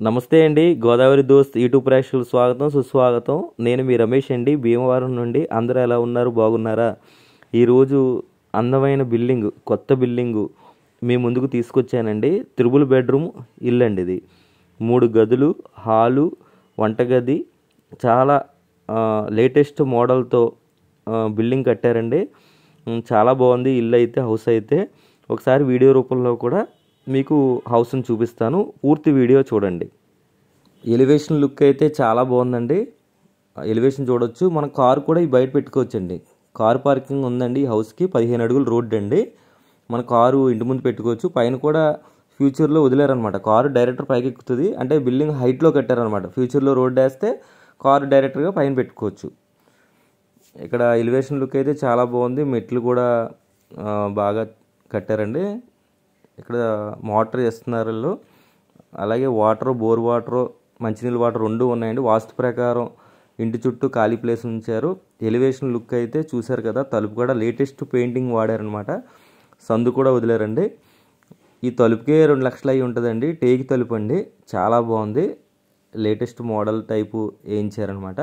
నమస్తే అండి గోదావరి దోస్త్ యూట్యూబ్ ప్రేక్షకులకు స్వాగతం సుస్వాగతం నేను మీ రమేష్ అండి భీమవరం నుండి అందరూ ఎలా ఉన్నారు బాగున్నారా ఈరోజు అందమైన బిల్డింగ్ కొత్త బిల్డింగు మీ ముందుకు తీసుకొచ్చానండి త్రిబుల్ బెడ్రూమ్ ఇల్లు అండి ఇది మూడు గదులు హాలు వంటగది చాలా ఆ, లేటెస్ట్ మోడల్తో ఆ, బిల్డింగ్ కట్టారండి ఉమ్, చాలా బాగుంది ఇల్లు అయితే హౌస్ అయితే ఒకసారి వీడియో రూపంలో కూడా మీకు హౌస్ని చూపిస్తాను పూర్తి వీడియో చూడండి ఎలివేషన్ లుక్ అయితే చాలా బాగుందండి ఎలివేషన్ చూడొచ్చు మన కారు కూడా ఈ బయట పెట్టుకోవచ్చండి కారు పార్కింగ్ ఉందండి ఈ హౌస్కి పదిహేను అడుగులు రోడ్డు అండి మన కారు ఇంటి ముందు పెట్టుకోవచ్చు పైన కూడా ఫ్యూచర్లో వదిలేరనమాట కారు డైరెక్ట్ పైకి ఎక్కుతుంది అంటే బిల్డింగ్ హైట్లో కట్టారనమాట ఫ్యూచర్లో రోడ్డు వేస్తే కారు డైరెక్ట్గా పైన పెట్టుకోవచ్చు ఇక్కడ ఎలివేషన్ లుక్ అయితే చాలా బాగుంది మెట్లు కూడా ఆ, బాగా కట్టారండి ఇక్కడ మోటార్ చేస్తున్నారు వీళ్ళు అలాగే వాటర్ బోర్ వాటర్ మంచినీళ్ళ వాటర్ రెండు ఉన్నాయండి వాస్తు ప్రకారం ఇంటి చుట్టూ ఖాళీ ప్లేస్ ఉంచారు ఎలివేషన్ లుక్ అయితే చూశారు కదా తలుపు కూడా లేటెస్ట్ పెయింటింగ్ వాడారనమాట సందు కూడా వదిలేరండి ఈ తలుపుకే రెండు లక్షలు అయి ఉంటుందండి టేకి తలుపు అండి చాలా బాగుంది లేటెస్ట్ మోడల్ టైపు వేయించారనమాట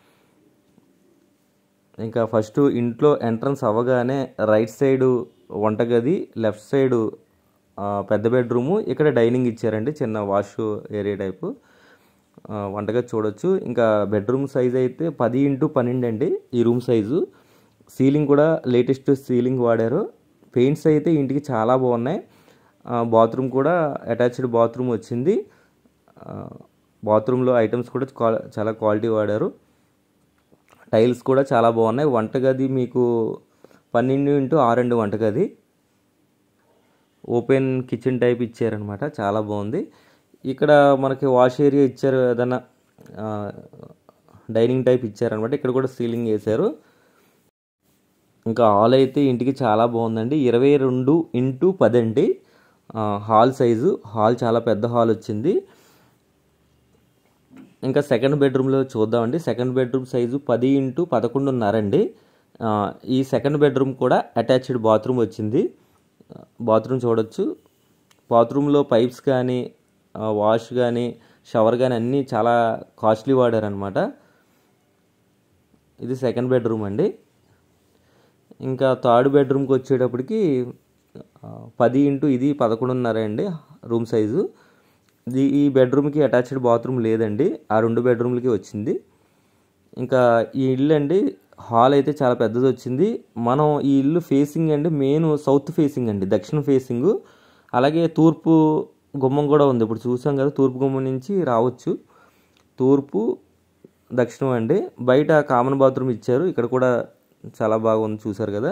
ఇంకా ఫస్ట్ ఇంట్లో ఎంట్రన్స్ అవ్వగానే రైట్ సైడు వంటగది లెఫ్ట్ సైడు ఆ, పెద్ద బెడ్రూము ఇక్కడ డైనింగ్ ఇచ్చారండి చిన్న వాష్ ఏరియా టైపు ఆ, వంటగది చూడొచ్చు ఇంకా బెడ్రూమ్ సైజ్ అయితే పది ఇంటూ పన్నెండు అండి ఈ రూమ్ సైజు సీలింగ్ కూడా లేటెస్ట్ సీలింగ్ వాడారు పెయింట్స్ అయితే ఇంటికి చాలా బాగున్నాయి బాత్రూమ్ కూడా అటాచ్డ్ బాత్రూమ్ వచ్చింది బాత్రూంలో ఐటమ్స్ కూడా క్వా- చాలా క్వాలిటీ వాడారు టైల్స్ కూడా చాలా బాగున్నాయి వంటగది మీకు పన్నెండు ఇంటూ ఆరండు వంటగది ఓపెన్ కిచెన్ టైప్ ఇచ్చారనమాట చాలా బాగుంది ఇక్కడ మనకి వాష్ ఏరియా ఇచ్చారు ఏదైనా ఆ, డైనింగ్ టైప్ ఇచ్చారనమాట ఇక్కడ కూడా సీలింగ్ వేశారు ఇంకా హాల్ అయితే ఇంటికి చాలా బాగుందండి ఇరవై రెండు ఇంటూ పది అండి ఆ, హాల్ సైజు హాల్ చాలా పెద్ద హాల్ వచ్చింది ఇంకా సెకండ్ బెడ్రూమ్లో చూద్దామండి సెకండ్ బెడ్రూమ్ సైజు పది ఇంటూ పదకొండున్నరండి ఆ, ఈ సెకండ్ బెడ్రూమ్ కూడా అటాచ్డ్ బాత్రూమ్ వచ్చింది బాత్రూమ్ చూడొచ్చు బాత్రూంలో పైప్స్ కానీ ఆ, వాష్ కానీ షవర్ కానీ అన్నీ చాలా కాస్ట్లీ వాడారనమాట ఇది సెకండ్ బెడ్రూమ్ అండి ఇంకా థర్డ్ బెడ్రూమ్కి వచ్చేటప్పటికి ఆ, పది ఇంటూ ఇది పదకొండున్నర అండి రూమ్ సైజు ఇది ఈ బెడ్రూమ్కి అటాచ్డ్ బాత్రూమ్ లేదండి ఆ రెండు బెడ్రూమ్లకి వచ్చింది ఇంకా ఈ ఇల్లు అండి హాల్ అయితే చాలా పెద్దది వచ్చింది మనం ఈ ఇల్లు ఫేసింగ్ అండి మెయిన్ సౌత్ ఫేసింగ్ అండి దక్షిణ ఫేసింగ్ అలాగే తూర్పు గుమ్మం కూడా ఉంది ఇప్పుడు చూసాం కదా తూర్పు గుమ్మం నుంచి రావచ్చు తూర్పు దక్షిణం అండి బయట కామన్ బాత్రూమ్ ఇచ్చారు ఇక్కడ కూడా చాలా బాగుంది చూసారు కదా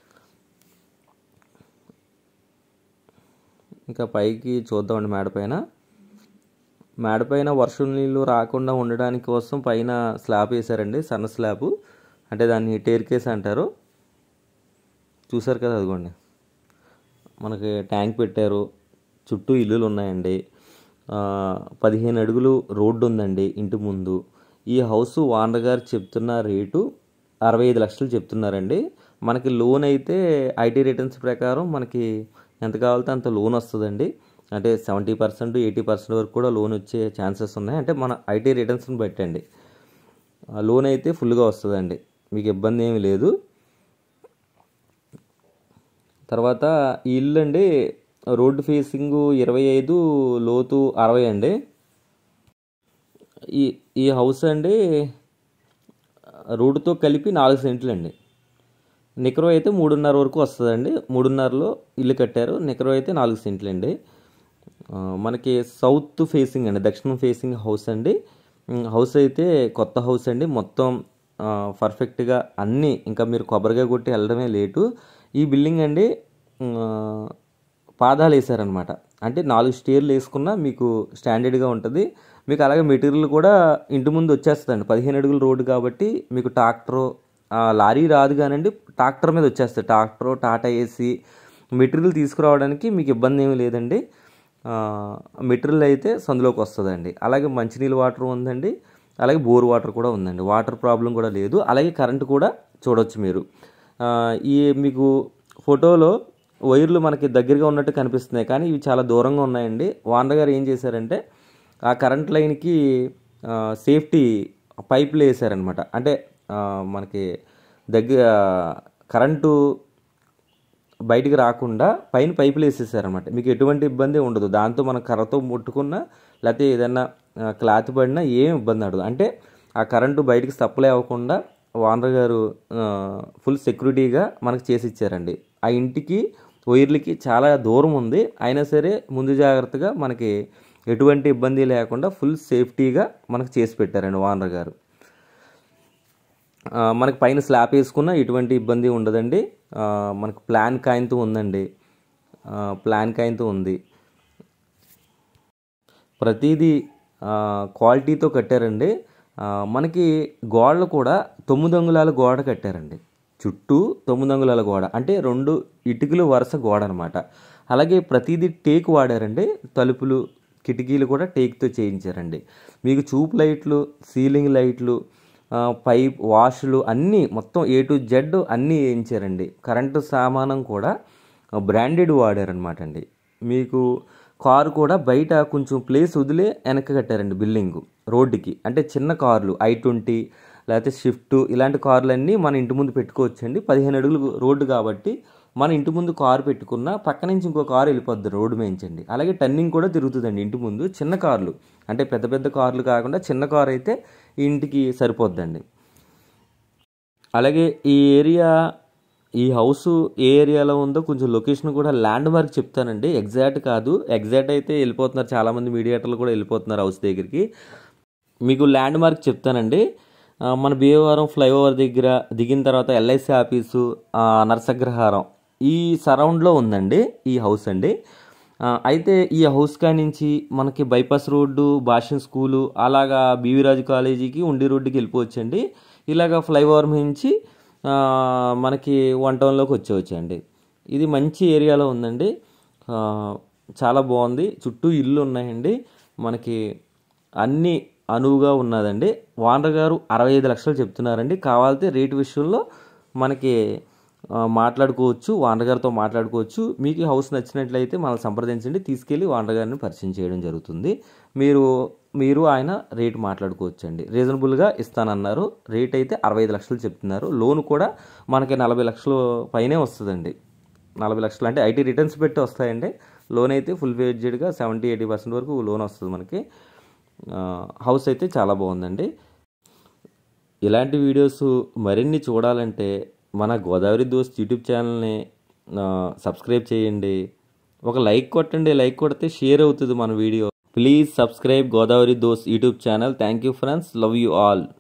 ఇంకా పైకి చూద్దామండి మేడ పైన మేడ పైన వర్షం నీళ్ళు రాకుండా ఉండడానికి కోసం పైన స్లాబ్ వేశారండి సన్న స్లాబ్ అంటే దాన్ని టేర్ కేస్ అంటారు చూసారు కదా అదిగోండి మనకి ట్యాంక్ పెట్టారు చుట్టూ ఇల్లులు ఉన్నాయండి ఆ, పదిహేను అడుగులు రోడ్డు ఉందండి ఇంటి ముందు ఈ హౌస్ ఓనర్ గారు చెప్తున్న రేటు అరవై ఐదు లక్షలు చెప్తున్నారండి మనకి లోన్ అయితే ఐటీ రిటర్న్స్ ప్రకారం మనకి ఎంత కావాలితే అంత లోన్ వస్తుందండి అంటే సెవెంటీ పర్సెంట్ ఎయిటీ పర్సెంట్ వరకు కూడా లోన్ వచ్చే ఛాన్సెస్ ఉన్నాయి అంటే మన ఐటీ రిటర్న్స్ని బట్టండి ఆ లోన్ అయితే ఫుల్గా వస్తుందండి మీకు ఇబ్బంది ఏమీ లేదు తర్వాత ఈ ఇల్లు అండి రోడ్డు ఫేసింగ్ ఇరవై ఐదు లోతు అరవై అండి ఈ ఈ హౌస్ అండి రోడ్డుతో కలిపి నాలుగు సెంట్లు అండి నికరో అయితే మూడున్నర వరకు వస్తుందండి మూడున్నరలో ఇల్లు కట్టారు నికరో అయితే నాలుగు సెంట్లు అండి ఆ, మనకి సౌత్ ఫేసింగ్ అండి దక్షిణం ఫేసింగ్ హౌస్ అండి ఉమ్, హౌస్ అయితే కొత్త హౌస్ అండి మొత్తం ఆ, పర్ఫెక్ట్గా అన్నీ ఇంకా మీరు కొబ్బరిగా కొట్టి వెళ్ళడమే లేటు ఈ బిల్డింగ్ అండి ఉమ్, ఆ, పాదాలు వేసారనమాట అంటే నాలుగు స్టేర్లు వేసుకున్నా మీకు స్టాండర్డ్గా ఉంటుంది మీకు అలాగే మెటీరియల్ కూడా ఇంటి ముందు వచ్చేస్తుందండి పదిహేను అడుగుల రోడ్డు కాబట్టి మీకు ట్రాక్టరు ఆ, లారీ రాదు కానండి ట్రాక్టర్ మీద వచ్చేస్తుంది ట్రాక్టర్ టాటా ఏసీ మెటీరియల్ తీసుకురావడానికి మీకు ఇబ్బంది ఏమీ లేదండి ఆ, మెటీరియల్ అయితే సందులోకి వస్తుందండి అలాగే మంచినీళ్ళ వాటర్ ఉందండి అలాగే బోర్ వాటర్ కూడా ఉందండి వాటర్ ప్రాబ్లం కూడా లేదు అలాగే కరెంట్ కూడా చూడొచ్చు మీరు ఆ, ఈ మీకు ఫోటోలో వైర్లు మనకి దగ్గరగా ఉన్నట్టు కనిపిస్తున్నాయి కానీ ఇవి చాలా దూరంగా ఉన్నాయండి వానర్ గారు ఏం చేశారంటే ఆ కరెంట్ లైన్కి ఆ, సేఫ్టీ పైపులు వేసారనమాట అంటే ఆ, మనకి దగ్గర కరెంటు బయటికి రాకుండా పైన పైపులు వేసేసారనమాట మీకు ఎటువంటి ఇబ్బంది ఉండదు దాంతో మనం కర్రతో ముట్టుకున్నా లేకపోతే ఏదైనా ఆ, క్లాత్ పడినా ఏం ఇబ్బంది అడదు అంటే ఆ కరెంటు బయటికి సప్లై అవ్వకుండా వానర్ గారు ఆ, ఫుల్ సెక్యూరిటీగా మనకు చేసి ఇచ్చారండి ఆ ఇంటికి వైర్లకి చాలా దూరం ఉంది అయినా సరే ముందు జాగ్రత్తగా మనకి ఎటువంటి ఇబ్బంది లేకుండా ఫుల్ సేఫ్టీగా మనకు చేసి పెట్టారండి వానర్ గారు ఆ, మనకి పైన స్లాబ్ వేసుకున్న ఎటువంటి ఇబ్బంది ఉండదండి ఆ, మనకు ప్లాన్ కాయంతో ఉందండి ఆ, ప్లాన్ కాయంతో ఉంది ప్రతిదీ ఆ, క్వాలిటీతో కట్టారండి ఆ, మనకి గోడలు కూడా తొమ్మిది అంగుళాల గోడ కట్టారండి చుట్టూ తొమ్మిది అంగుళాల గోడ అంటే రెండు ఇటుకలు వరుస గోడ అనమాట అలాగే ప్రతిదీ టేక్ వాడారండి తలుపులు కిటికీలు కూడా టేక్తో చేయించారండి మీకు చూపు లైట్లు సీలింగ్ లైట్లు ఆ, పైప్ వాష్లు అన్నీ మొత్తం ఏ టు జెడ్ అన్నీ వేయించారండి కరెంటు సామానం కూడా బ్రాండెడ్ వాడారనమాట అండి మీకు కారు కూడా బయట కొంచెం ప్లేస్ వదిలే వెనక కట్టారండి బిల్డింగ్ రోడ్డుకి అంటే చిన్న కార్లు ఐ ట్వంటీ లేకపోతే షిఫ్ట్ ఇలాంటి కార్లన్నీ మన ఇంటి ముందు పెట్టుకోవచ్చండి పదిహేను అడుగులు రోడ్డు కాబట్టి మన ఇంటి ముందు కారు పెట్టుకున్న పక్క నుంచి ఇంకో కారు వెళ్ళిపోద్ది రోడ్డు మేయించండి అలాగే టర్నింగ్ కూడా తిరుగుతుందండి ఇంటి ముందు చిన్న కార్లు అంటే పెద్ద పెద్ద కార్లు కాకుండా చిన్న కారు అయితే ఈ ఇంటికి సరిపోద్దండి అలాగే ఈ ఏరియా ఈ హౌస్ ఏ ఏరియాలో ఉందో కొంచెం లొకేషన్ కూడా ల్యాండ్ మార్క్ చెప్తానండి ఎగ్జాక్ట్ కాదు ఎగ్జాక్ట్ అయితే వెళ్ళిపోతున్నారు చాలామంది మీడియేటర్లు కూడా వెళ్ళిపోతున్నారు హౌస్ దగ్గరికి మీకు ల్యాండ్ మార్క్ చెప్తానండి ఆ, మన భీమవరం ఫ్లైఓవర్ దగ్గర దిగిన తర్వాత ఎల్ఐసి ఆఫీసు ఆ, నరసగ్రహారం ఈ సరౌండ్లో ఉందండి ఈ హౌస్ అండి ఆ, అయితే ఈ హౌస్ కానించి మనకి బైపాస్ రోడ్డు భాషన్ స్కూలు అలాగా బీవీరాజు కాలేజీకి ఉండి రోడ్డుకి వెళ్ళిపోవచ్చండి ఇలాగ ఫ్లైఓవర్ నుంచి ఆ, మనకి వన్ టౌన్లోకి వచ్చేవచ్చండి ఇది మంచి ఏరియాలో ఉందండి ఆ, చాలా బాగుంది చుట్టూ ఇల్లు ఉన్నాయండి మనకి అన్ని అనువుగా ఉన్నదండి వానర్ గారు అరవై ఐదు లక్షలు చెప్తున్నారండి కావాలంటే రేటు విషయంలో మనకి ఆ, మాట్లాడుకోవచ్చు వానర్ గారితో మాట్లాడుకోవచ్చు మీకు ఈ హౌస్ నచ్చినట్లయితే మనల్ని సంప్రదించండి తీసుకెళ్ళి వానర్ గారిని పరిచయం చేయడం జరుగుతుంది మీరు మీరు ఆయన రేటు మాట్లాడుకోవచ్చు అండి రీజనబుల్గా ఇస్తానన్నారు రేట్ అయితే అరవై ఐదు లక్షలు చెప్తున్నారు లోన్ కూడా మనకి నలభై లక్షలు పైనే వస్తుందండి నలభై లక్షలు అంటే ఐటీ రిటర్న్స్ పెట్టి వస్తాయండి లోన్ అయితే ఫుల్ పేజ్డ్గా సెవెంటీ ఎయిటీ పర్సెంట్ వరకు లోన్ వస్తుంది మనకి ఆ, హౌస్ అయితే చాలా బాగుందండి ఇలాంటి వీడియోస్ మరిన్ని చూడాలంటే మన గోదావరి దోస్త్ యూట్యూబ్ ఛానల్ని ఆ, సబ్స్క్రైబ్ చేయండి ఒక లైక్ కొట్టండి లైక్ కొడితే షేర్ అవుతుంది మన video please subscribe Godavari Dost YouTube channel thank you friends love you all